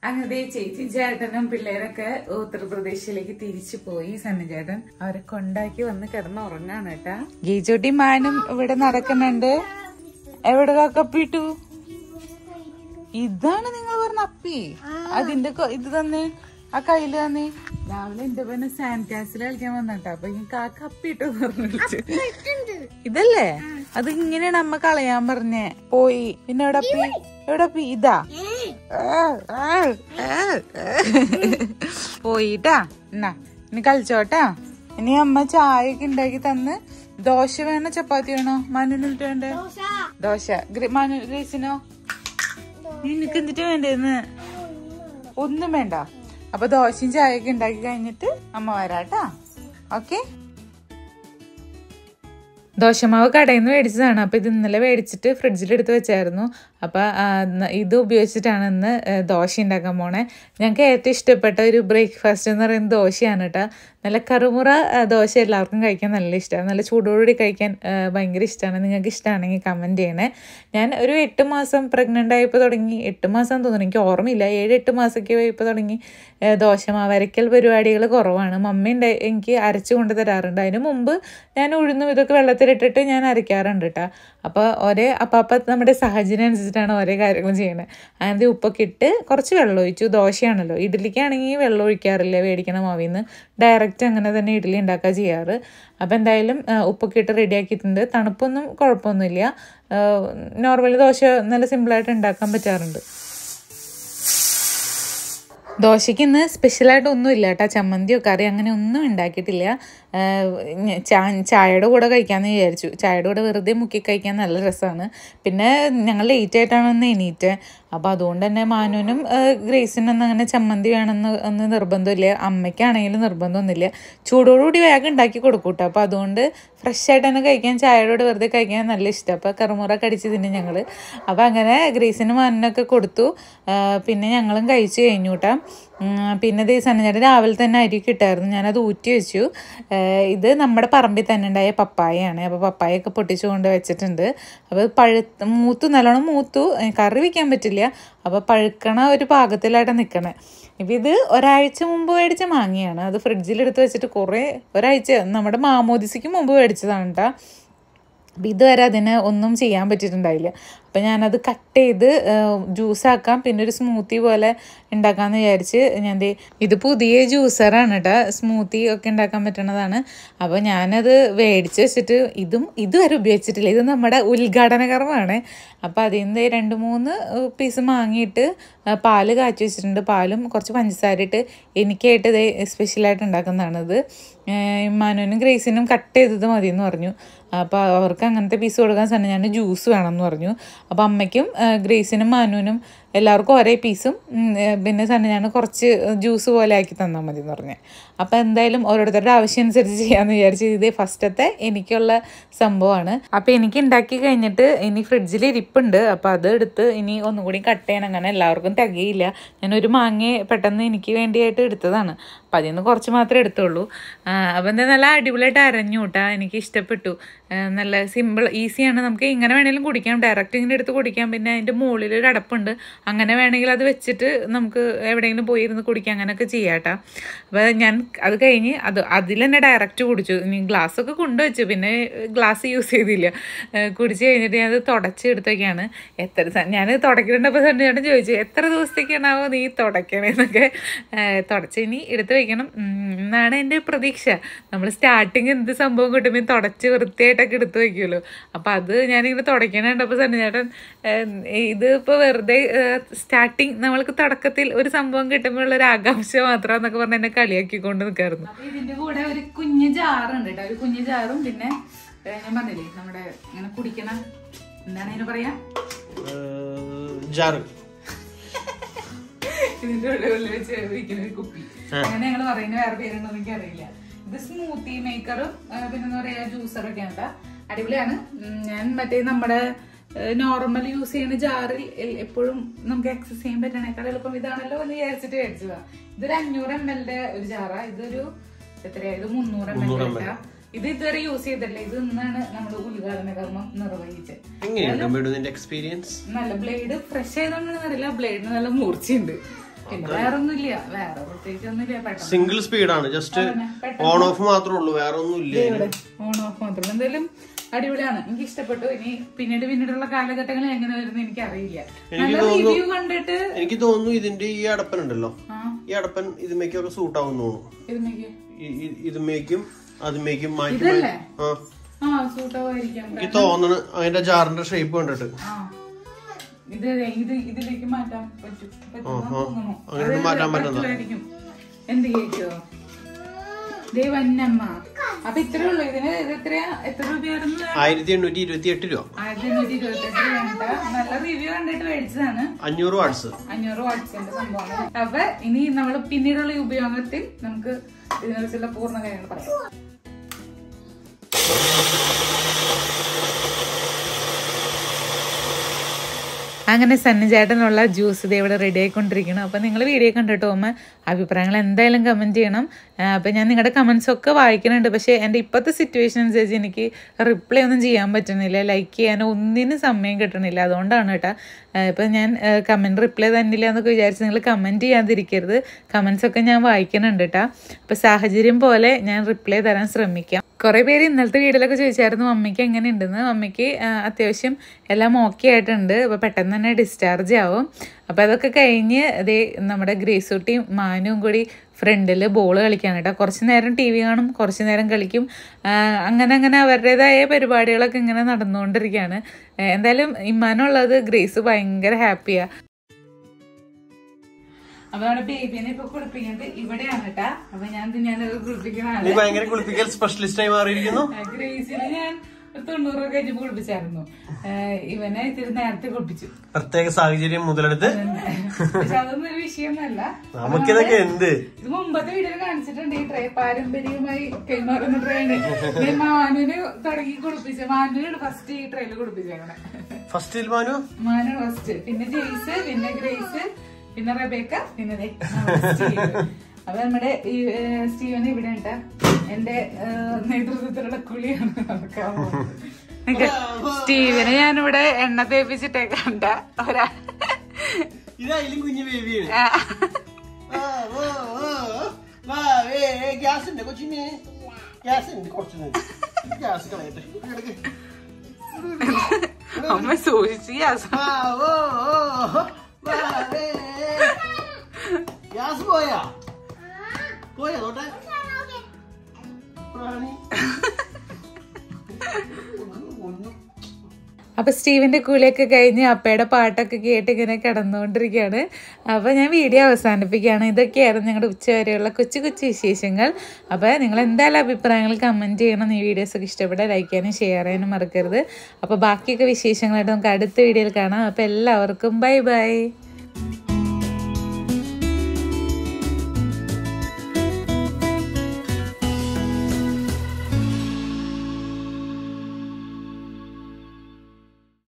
അങ്ങനെ ചേച്ചി ചേട്ടനും പിള്ളേരൊക്കെ ഉത്തർപ്രദേശിലേക്ക് തിരിച്ചു പോയി സണ്ണി ചേട്ടൻ അവരെ കൊണ്ടാക്കി വന്ന് കിടന്ന് ഉറങ്ങാണ് കേട്ടാ ഗീജോട്ടി മാനും ഇവിടെ നടക്കുന്നുണ്ട് എവിടെ കപ്പിട്ടു ഇതാണ് നിങ്ങൾ പറഞ്ഞ അപ്പി അതിന്റെ കൊ- ഇത് തന്നെ ആ കയ്യില് തന്നെ രാവിലെ എന്റെ പിന്നെ സാൻഡ് കാസിൽ കളിക്കാൻ വന്നിട്ടാ അപ്പൊ എനിക്ക് ആ കപ്പിട്ടു പറഞ്ഞു വിളിച്ചു ഇതല്ലേ അത് ഇങ്ങനെയാണ് അമ്മ കളയാൻ പറഞ്ഞേ പോയി പിന്നെ എവിടെ അപ്പി എവിടെ അപ്പി ഇതാ പോയിട്ടാ എന്നാ ഇനി കളിച്ചോട്ടാ ഇനി അമ്മ ചായ ഒക്കെ ഉണ്ടാക്കി തന്ന് ദോശ വേണോ ചപ്പാത്തി വേണോ മനുവിനിട്ട് വേണ്ടേ ദോശ ഗ്ര- മനു ഗ്രേസിനോ നിനക്ക് എന്നിട്ട് വേണ്ടേന്ന് ഒന്നും വേണ്ട അപ്പൊ ദോശയും ചായയൊക്കെ ഉണ്ടാക്കി കഴിഞ്ഞിട്ട് അമ്മ വരാട്ടാ ഓക്കെ ദോശമാവ് കടയിൽ നിന്ന് മേടിച്ചതാണ് അപ്പോൾ ഇത് ഇന്നലെ മേടിച്ചിട്ട് ഫ്രിഡ്ജിലെടുത്ത് വെച്ചായിരുന്നു അപ്പോൾ ഇത് ഉപയോഗിച്ചിട്ടാണ് ഇന്ന് ആ, ദോശ ഉണ്ടാക്കാൻ പോണേ ഞങ്ങൾക്ക് ഏറ്റവും ഇഷ്ടപ്പെട്ട ഒരു ബ്രേക്ക്ഫാസ്റ്റ് എന്ന് പറയുന്നത് ദോശയാണ് കേട്ടോ നല്ല കറുമുറ ആ, ദോശ എല്ലാവർക്കും കഴിക്കാൻ നല്ല ഇഷ്ടമാണ് നല്ല ചൂടോടുകൂടി കഴിക്കാൻ ആ, ഭയങ്കര ഇഷ്ടമാണ് നിങ്ങൾക്ക് ഇഷ്ടമാണെങ്കിൽ കമൻറ്റ് ചെയ്യണേ ഞാൻ ഒരു എട്ട് മാസം പ്രഗ്നൻ്റ് ആയപ്പോൾ തുടങ്ങി എട്ട് മാസം തോന്നുന്നു എനിക്ക് ഓർമ്മയില്ല ഏഴ് എട്ട് മാസമൊക്കെ ആയപ്പോൾ തുടങ്ങി ആ, ദോശമാവ് അരക്കൽ പരിപാടികൾ കുറവാണ് മമ്മി ഉണ്ട് എനിക്ക് അരച്ചു കൊണ്ട് തരാറുണ്ട് അതിന് മുമ്പ് ഞാൻ ഉഴുന്നും ഇതൊക്കെ വെള്ളത്തിലിട്ടിട്ട് ഞാൻ അരയ്ക്കാറുണ്ട് കേട്ടോ അപ്പോൾ ഒരേ അപ്പം അപ്പം നമ്മുടെ സാഹചര്യം അനുസരിച്ചിട്ടാണ് ഓരോ കാര്യങ്ങൾ ചെയ്യണത് അതിൻ്റെ ഉപ്പൊക്കെ ഇട്ട് കുറച്ച് വെള്ളം ഒഴിച്ചു ദോശയാണല്ലോ ഇഡ്ഡലിക്കാണെങ്കിൽ വെള്ളം ഒഴിക്കാറില്ല മേടിക്കണ മാവിൽ നിന്ന് ഡയറക്റ്റ് അങ്ങനെ തന്നെ ഇഡ്ഡലി ഉണ്ടാക്കുക ചെയ്യാറ് അപ്പോൾ എന്തായാലും ആ, ഉപ്പൊക്കെ ഇട്ട് റെഡിയാക്കിയിട്ടുണ്ട് തണുപ്പൊന്നും കുഴപ്പമൊന്നുമില്ല നോർമലി ദോശ നല്ല സിമ്പിളായിട്ട് ഉണ്ടാക്കാൻ പറ്റാറുണ്ട് ദോശയ്ക്ക് ഇന്ന് സ്പെഷ്യലായിട്ട് ഒന്നും ഇല്ല കേട്ടോ ചമ്മന്തിയോ കറി അങ്ങനെ ഒന്നും ഉണ്ടാക്കിയിട്ടില്ല ആഹ് ഞ- ചാ- ചായയുടെ കൂടെ കഴിക്കാമെന്ന് വിചാരിച്ചു ചായയുടെ കൂടെ വെറുതെ മുക്കി കഴിക്കാൻ നല്ല രസമാണ് പിന്നെ ഞങ്ങൾ ലേറ്റ് ആയിട്ടാണ് ഒന്ന് എണീറ്റ് അപ്പോൾ അതുകൊണ്ട് തന്നെ മാനുവിനും ആഹ് ഗ്രേസിനൊന്നും അങ്ങനെ ചമ്മന്തി വേണമെന്ന് ഒന്നും നിർബന്ധമില്ല അമ്മയ്ക്കാണെങ്കിലും നിർബന്ധമൊന്നുമില്ല ചൂടോടുകൂടി വേഗം ഉണ്ടാക്കി കൊടുക്കും കേട്ടോ അപ്പോൾ അതുകൊണ്ട് ഫ്രഷ് ആയിട്ട് തന്നെ കഴിക്കാൻ ചായയുടെ കൂടെ വെറുതെ കഴിക്കാൻ നല്ല ഇഷ്ടം അപ്പോൾ കറുമുറ കടിച്ച് തിന്നും ഞങ്ങൾ അപ്പോൾ അങ്ങനെ ഗ്രേസിനും മാനിനൊക്കെ കൊടുത്തു ആഹ് പിന്നെ ഞങ്ങളും കഴിച്ചു കഴിഞ്ഞു കേട്ടോ ഉം, പിന്നെ ദേ സന്നചേട്ടൻ രാവിലെ തന്നെ അരി കിട്ടായിരുന്നു ഞാനത് ഊറ്റി വെച്ചു ആഹ് ഇത് നമ്മുടെ പറമ്പിൽ തന്നെ ഉണ്ടായ പപ്പായയാണ് അപ്പോൾ പപ്പായൊക്കെ പൊട്ടിച്ചു കൊണ്ട് വെച്ചിട്ടുണ്ട് അപ്പോൾ പഴുത്ത് മൂത്തു നല്ലോണം മൂത്തു ഏഹ് കറി വയ്ക്കാൻ പറ്റില്ല അപ്പോൾ പഴുക്കണ ഒരു പാകത്തിലായിട്ട് നിൽക്കണേ ഇപ്പം ഇത് ഒരാഴ്ച മുമ്പ് മേടിച്ച മാങ്ങയാണ് അത് ഫ്രിഡ്ജിലെടുത്ത് വെച്ചിട്ട് കുറേ ഒരാഴ്ച നമ്മുടെ മാമോദിസയ്ക്ക് മുമ്പ് മേടിച്ചതാണ് കേട്ടോ അപ്പം ഇതുവരെ അതിന് ഒന്നും ചെയ്യാൻ പറ്റിയിട്ടുണ്ടായില്ല അപ്പം ഞാനത് കട്ട് ചെയ്ത് ജ്യൂസാക്കാം പിന്നെ ഒരു സ്മൂത്തി പോലെ ഉണ്ടാക്കാമെന്ന് വിചാരിച്ച് ഞാൻ ദേ ഇത് പുതിയ ജ്യൂസറാണ് കേട്ടോ സ്മൂത്തി ഒക്കെ ഉണ്ടാക്കാൻ പറ്റണതാണ് അപ്പോൾ ഞാനത് മേടിച്ച് വെച്ചിട്ട് ഇതും ഇതുവരെ ഉപയോഗിച്ചിട്ടില്ല ഇത് നമ്മുടെ ഉദ്ഘാടന കർമ്മമാണ് അപ്പോൾ അതിൽ നിന്ന് രണ്ട് മൂന്ന് പീസ് വാങ്ങിയിട്ട് പാല് കാച്ചി വെച്ചിട്ടുണ്ട് പാലും കുറച്ച് പഞ്ചസാര ഇട്ട് എനിക്കായിട്ട് ഇത് സ്പെഷ്യലായിട്ട് ഉണ്ടാക്കുന്നതാണിത് മാനുവിനും ഗ്രേസിനും കട്ട് ചെയ്തത് മതി എന്ന് പറഞ്ഞു അപ്പോൾ അവർക്ക് അങ്ങനത്തെ പീസ് കൊടുക്കാൻ സമയം ഞാൻ ജ്യൂസ് വേണമെന്ന് പറഞ്ഞു അപ്പോൾ അമ്മയ്ക്കും ആ, ഗ്രേസിനും മാനുവിനും എല്ലാവർക്കും ഒരേ പീസും ഉം, ഏ, പിന്നെ തന്നെ ഞാൻ കുറച്ച് ജ്യൂസ് പോലെ ആക്കി തന്നാൽ മതി എന്ന് പറഞ്ഞു അപ്പോൾ എന്തായാലും ഓരോരുത്തരുടെ ആവശ്യം അനുസരിച്ച് ചെയ്യാമെന്ന് വിചാരിച്ച് ഇത് ഫസ്റ്റത്തെ എനിക്കുള്ള സംഭവമാണ് അപ്പോൾ എനിക്ക് ഉണ്ടാക്കി കഴിഞ്ഞിട്ട് ഇനി ഫ്രിഡ്ജിൽ ഇരിപ്പുണ്ട് അപ്പോൾ അത് എടുത്ത് ഇനി ഒന്നും കൂടി കട്ട് ചെയ്യണം അങ്ങനെ എല്ലാവർക്കും തികയില്ല ഞാൻ ഒരു മാങ്ങ പെട്ടെന്ന് എനിക്ക് വേണ്ടിയായിട്ട് എടുത്തതാണ് അപ്പം അതിൽ നിന്ന് കുറച്ച് മാത്രമേ എടുത്തുള്ളൂ അപ്പം എന്താ നല്ല അടിപൊളിയായിട്ട് അരഞ്ഞു കൂട്ടാ എനിക്ക് ഇഷ്ടപ്പെട്ടു ആ, നല്ല സിമ്പിൾ ഈസിയാണ് നമുക്ക് ഇങ്ങനെ വേണമെങ്കിലും കുടിക്കാം ഡയറക്റ്റ് ഇങ്ങനെ എടുത്ത് കുടിക്കാം പിന്നെ അതിൻ്റെ മുകളിൽ ഒരു അടപ്പുണ്ട് അങ്ങനെ വേണമെങ്കിൽ അത് വെച്ചിട്ട് നമുക്ക് എവിടെയെങ്കിലും പോയി ഇരുന്ന് കുടിക്കാം അങ്ങനെയൊക്കെ ചെയ്യാട്ടാ അപ്പോൾ ഞാൻ അത് കഴിഞ്ഞ് അത് അതിൽ തന്നെ ഡയറക്റ്റ് കുടിച്ചു ഇനി ഗ്ലാസ്സൊക്കെ കൊണ്ടുവച്ചു പിന്നെ ഗ്ലാസ് യൂസ് ചെയ്തില്ല ആ, കുടിച്ച് കഴിഞ്ഞിട്ട് ഞാൻ അത് തുടച്ച് എടുത്തൊക്കെയാണ് എത്ര സ- ഞാൻ തുടക്കുന്നുണ്ടപ്പോൾ തന്നെ ചേട്ടൻ ചോദിച്ചു എത്ര ദിവസത്തേക്കാണാവോ നീ തുടക്കണേന്നൊക്കെ തുടച്ച് ഇനി എടുത്ത് വെക്കണം ഉം, എന്നാണ് എൻ്റെ പ്രതീക്ഷ നമ്മൾ സ്റ്റാർട്ടിങ് എന്ത് സംഭവം കിട്ടുമ്പോൾ തുടച്ച് വൃത്തിയായിട്ടൊക്കെ എടുത്ത് വെക്കുമല്ലോ അപ്പോൾ അത് ഞാനിങ്ങനെ തുടയ്ക്കണുണ്ടപ്പോൾ തന്നെ ചേട്ടൻ ഇത് ഇപ്പോൾ വെറുതെ സ്റ്റാർട്ടിങ് നമ്മൾക്ക് തുടക്കത്തിൽ ഒരു സംഭവം കിട്ടുമ്പോൾ ഉള്ള ഒരു ആകാംക്ഷ മാത്രം എന്നൊക്കെ പറഞ്ഞ് എന്നെ കളിയാക്കിക്കൊണ്ട് നിൽക്കായിരുന്നു അപ്പോൾ ഇതിൻ്റെ കൂടെ ഒരു കുഞ്ഞു ജാറുണ്ട് കേട്ടോ ഒരു കുഞ്ഞു ജാറും പിന്നെ ഏ, ഞാൻ പറഞ്ഞില്ലേ നമ്മുടെ ഇങ്ങനെ കുടിക്കണ എന്താണ് അതിന് പറയാ ജാറ് ഇതിന്റെ ഉള്ളിൽ വെച്ച് ഇരിക്കുന്ന ഒരു കുപ്പി അങ്ങനെ ഞങ്ങൾ പറയുന്ന വേറെ പേരുണ്ടോ എനിക്ക് അറിയില്ല ഇത് സ്മൂത്തി മേക്കറും പിന്നെ എന്താ പറയാ ജ്യൂസറൊക്കെ ആണ് അടിപൊളിയാണ് ഉം, ഞാൻ മറ്റേ നമ്മുടെ നോർമൽ യൂസ് ചെയ്യുന്ന ജാറിൽ എപ്പോഴും നമുക്ക് ആക്സസ് ചെയ്യാൻ പറ്റണേക്കാൾ എളുപ്പം ഇതാണല്ലോ എന്ന് വിചാരിച്ചിട്ട് മേടിച്ചതാ ഇതൊരു അഞ്ഞൂറ് എം എല്ലിന്റെ ഒരു ജാറാ ഇതൊരു എത്രയാ ഇത് മുന്നൂറ് എം എൽ ഇത് ഇതുവരെ യൂസ് ചെയ്തിട്ടില്ല ഇത് ഇന്നാണ് നമ്മൾ ഉദ്ഘാടന കർമ്മം നിർവഹിച്ചത് എങ്ങനെയുണ്ട് അമ്മയുടെ നിന്റെ എക്സ്പീരിയൻസ് നല്ല ബ്ലേഡ് ഫ്രഷ് ആയതുകൊണ്ടാണെന്ന് അറിയില്ല ബ്ലേഡിന് നല്ല മൂർച്ചയുണ്ട് പിന്നെ വേറെ ഒന്നുമില്ല വേറെ പ്രത്യേകിച്ച് ഒന്നുമില്ല പെട്ടെന്ന് സിംഗിൾ സ്പീഡാണ് ജസ്റ്റ് ഓൺ ഓഫ് മാത്രമേ ഉള്ളൂ വേറെ ഒന്നും ഇല്ല ഇവിടെ ഓൺ ഓഫ് മാത്രം എന്തായാലും അടിപൊളിയാണ് എനിക്ക് ഇഷ്ടപ്പെട്ടു ഇനി പിന്നീട് പിന്നീടുള്ള കാലഘട്ടങ്ങളിൽ എങ്ങനെ വരുന്ന എനിക്ക് അറിയില്ല നല്ല റിവ്യൂ കണ്ടിട്ട് എനിക്ക് തോന്നുന്നു ഇതിന്റെ ഈ അടപ്പൻ ഉണ്ടല്ലോ ആ ഈ അടപ്പൻ ഇതുമേക്കൊക്കെ സൂട്ട് ആവും തോന്നുന്നു ഇതിനേക്ക് ഈ- ഈ- ഇതുമേക്കും അതുമേക്കും മാറ്റി ഇതല്ലേ ആ ആ സൂട്ടാവായിരിക്കാം എനിക്ക് തോന്നണ് അതിന്റെ ജാറിന്റെ ഷേപ്പ് കണ്ടിട്ട് ആ ഇത് ഇത് ഇതിലേക്ക് മാറ്റാൻ പറ്റും പറ്റുമെന്ന് തോന്നുന്നു. അങ്ങനെ അത് മാറ്റാൻ പറ്റുന്നതാ. പറ്റുമായിരിക്കും. എന്ത് കേക്കോ ദേ വന്നമ്മ അപ്പൊ ഇത്രേ ഉള്ളൂ ഇതിന് ഇത് എത്രയാ എത്ര രൂപയായിരുന്നു ആയിരത്തി എണ്ണൂറ്റി ഇരുപത്തി എട്ട് രൂപ ആയിരത്തി എണ്ണൂറ്റി ഇരുപത്തെട്ട് വേണ്ട നല്ല റിവ്യൂ കണ്ടിട്ട് മേടിച്ചതാണ് അഞ്ഞൂറ് വാട്സ് അഞ്ഞൂറ് വാട്സിന്റെ സംഭവമാണ് അപ്പൊ ഇനി നമ്മൾ പിന്നീടുള്ള ഈ ഉപയോഗത്തിൽ നമുക്ക് ഇതിനെക്കുറിച്ചുള്ള പൂർണ്ണ കാര്യങ്ങൾ പറയാം അങ്ങനെ സന്നിചേട്ടനുള്ള ജ്യൂസ് ഇത് ഇവിടെ റെഡി ആയിക്കൊണ്ടിരിക്കണം അപ്പോൾ നിങ്ങൾ വീഡിയോ കണ്ടിട്ട് പോകുമ്പോൾ അഭിപ്രായങ്ങൾ എന്തായാലും കമൻറ്റ് ചെയ്യണം അപ്പോൾ ഞാൻ നിങ്ങളുടെ കമൻസ് ഒക്കെ വായിക്കുന്നുണ്ട് പക്ഷേ എൻ്റെ ഇപ്പോഴത്തെ സിറ്റുവേഷൻ അനുസരിച്ച് എനിക്ക് റിപ്ലൈ ഒന്നും ചെയ്യാൻ പറ്റുന്നില്ല ലൈക്ക് ചെയ്യാനോ ഒന്നിനും സമയം കിട്ടണില്ല അതുകൊണ്ടാണ് കേട്ടോ ഇപ്പം ഞാൻ കമൻറ്റ് റിപ്ലൈ തന്നില്ല എന്നൊക്കെ വിചാരിച്ച് നിങ്ങൾ കമൻറ്റ് ചെയ്യാതിരിക്കരുത് കമൻസ് ഒക്കെ ഞാൻ വായിക്കുന്നുണ്ട് കേട്ടോ അപ്പോൾ സാഹചര്യം പോലെ ഞാൻ റിപ്ലൈ തരാൻ ശ്രമിക്കാം കുറേ പേര് ഇന്നലത്തെ വീഡിയോയിലൊക്കെ ചോദിച്ചായിരുന്നു മമ്മിക്ക് എങ്ങനെ ഉണ്ടെന്ന് മമ്മിക്ക് ആ, അത്യാവശ്യം എല്ലാം ഓക്കെ ആയിട്ടുണ്ട് അപ്പോൾ പെട്ടെന്ന് തന്നെ ഡിസ്ചാർജ് ആവും അപ്പോൾ അതൊക്കെ കഴിഞ്ഞ് അതേ നമ്മുടെ ഗ്രേസൂട്ടിയും മാനും കൂടി ഫ്രണ്ടിൽ ബോൾ കളിക്കാൻ കേട്ടോ കുറച്ച് നേരം ടി വി കാണും കുറച്ച് നേരം കളിക്കും ആ, അങ്ങനെ അങ്ങനെ അവരുടേതായ പരിപാടികളൊക്കെ ഇങ്ങനെ നടന്നുകൊണ്ടിരിക്കുകയാണ് ആ, എന്തായാലും ഇമ്മാനുള്ളത് ഗ്രേസ് ഭയങ്കര ഹാപ്പിയാണ് അപ്പൊ നമ്മുടെ ബേബിനെ ഇപ്പൊ കുളിപ്പിക്കുന്നത് ഇവിടെയാണ് കേട്ടാ അപ്പൊ ഞാൻ ഞാൻ കുളിപ്പിക്കുന്ന ആള് നീ ഭയങ്കര കുളിപ്പിക്കൽ സ്പെഷ്യലിസ്റ്റ് ആയി മാറിയിരിക്കുന്നു ഗ്രേസിനെ ഞാൻ ഒരു തൊണ്ണൂറൊക്കെ കഴിഞ്ഞ് കുളിപ്പിച്ചായിരുന്നു ഏഹ് ഇവനെ ഇത്തിരി നേരത്തെ കുളിപ്പിച്ചു പ്രത്യേക സാഹചര്യം മുതലെടുത്ത് പക്ഷെ അതൊന്നും ഒരു വിഷയമൊന്നുമല്ല നമുക്കിതൊക്കെ എന്ത് ഇത് മുമ്പത്തെ വീഡിയോയിൽ കാണിച്ചിട്ടുണ്ട് ഈ ട്രേ പാരമ്പര്യമായി കൈമാറുന്ന ട്രെയിന് ഞാൻ മാനുവിന് തുടങ്ങി കുളിപ്പിച്ച മാനുവിനാണ് ഫസ്റ്റ് ഈ ട്രെയില് കുളിപ്പിച്ചേക്കണേ ഫസ്റ്റ് മാനു മാനു ഫസ്റ്റ് പിന്നെ ജെയ്സ് പിന്നെ ഗ്രേസ് പിന്നെ റബേക്ക പിന്നെ ദേ നമ്മുടെ സ്റ്റീവ്. അപ്പൊ നമ്മുടെ ഈ ഏഹ്, സ്റ്റീവൻ ഇവിടെ ഉണ്ട് എന്റെ ഏഹ്, നേതൃത്വത്തിലുള്ള കുളിയാണ് നടക്കാൻ പോകുന്നത്. നിക്ക്. സ്റ്റീവനെ ഞാനിവിടെ എണ്ണ തേപ്പിച്ചിട്ടേ കണ്ട ഒരാ ഇതായാലും കുഞ്ഞു ബേബിയാണ് ആ. ഗ്യാസ് ഉണ്ട് കൊച്ചിന് ഗ്യാസ് ഉണ്ട് കുറച്ച് ഗ്യാസ് കളയട്ടെ കിടക്ക്. അമ്മ സൂക്ഷിച്ച് ഗ്യാസ് വാ, ഓ, ഓ, വാ, വേ. ഗ്യാസ് പോയാ പോയാ നോട്ടെ പ്രാണി ഒന്നും അപ്പൊ സ്റ്റീവിന്റെ കുളിയൊക്കെ കഴിഞ്ഞ് അപ്പയുടെ പാട്ടൊക്കെ കേട്ട് ഇങ്ങനെ കിടന്നുകൊണ്ടിരിക്കുകയാണ് അപ്പൊ ഞാൻ വീഡിയോ അവസാനിപ്പിക്കുകയാണ് ഇതൊക്കെയായിരുന്നു ഞങ്ങളുടെ ഉച്ചവരെയുള്ള കൊച്ചു കൊച്ചു വിശേഷങ്ങൾ അപ്പൊ നിങ്ങൾ എന്തായാലും അഭിപ്രായങ്ങൾ കമന്റ് ചെയ്യണം ഈ വീഡിയോസ് ഒക്കെ ഇഷ്ടപ്പെട്ടാൽ ലൈക്ക് ചെയ്യാനും ഷെയർ ചെയ്യാനും മറക്കരുത് അപ്പൊ ബാക്കിയൊക്കെ വിശേഷങ്ങളായിട്ട് നമുക്ക് അടുത്ത വീഡിയോയിൽ കാണാം അപ്പൊ എല്ലാവർക്കും ബൈ ബൈ